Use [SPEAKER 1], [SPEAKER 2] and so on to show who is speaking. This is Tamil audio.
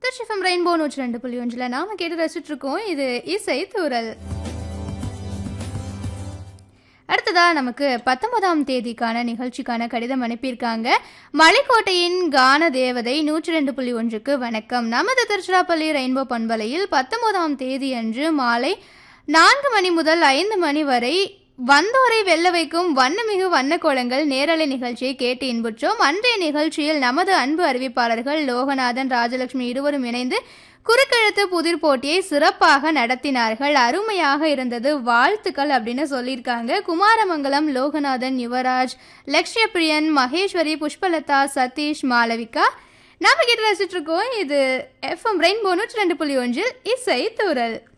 [SPEAKER 1] திருச்சிஃபம் ரெயின்போ நூற்றி ரெண்டு புள்ளி ஒன்றில் நாம கேட்டு ரசிச்சுட்டு இருக்கோம் இது இசை தூரல் அடுத்ததா நமக்கு பத்தொன்பதாம் தேதிக்கான நிகழ்ச்சிக்கான கடிதம் அனுப்பியிருக்காங்க மலைக்கோட்டையின் கான தேவதை நூற்றி ரெண்டு புள்ளி ஒன்றுக்கு வணக்கம் நமது திருச்சிராப்பள்ளி ரெயின்போ பண்பலையில் பத்தொன்பதாம் தேதி அன்று மாலை நான்கு மணி முதல் ஐந்து மணி வரை வந்தோரை வெல்ல வைக்கும் வண்ணமிகு வண்ணக்கோலங்கள் நேரலை நிகழ்ச்சியை கேட்டு இன்புற்றோம் அன்றைய நிகழ்ச்சியில் நமது அன்பு அறிவிப்பாளர்கள் லோகநாதன் ராஜலட்சுமி இருவரும் இணைந்து குறுக்கெழுத்து புதிர் போட்டியை சிறப்பாக நடத்தினார்கள் அருமையாக இருந்தது வாழ்த்துக்கள் அப்படின்னு சொல்லியிருக்காங்க குமாரமங்கலம் லோகநாதன் யுவராஜ் லக்ஷ்ய பிரியன் மகேஸ்வரி புஷ்பலதா சதீஷ் மாளவிகா நாம கேட்டு ரசிச்சிட்டு இருக்கோம் இது எஃப்எம் ரெயின்போ நூற்றி ரெண்டு புள்ளி ஒன்றில் இசை தூரல்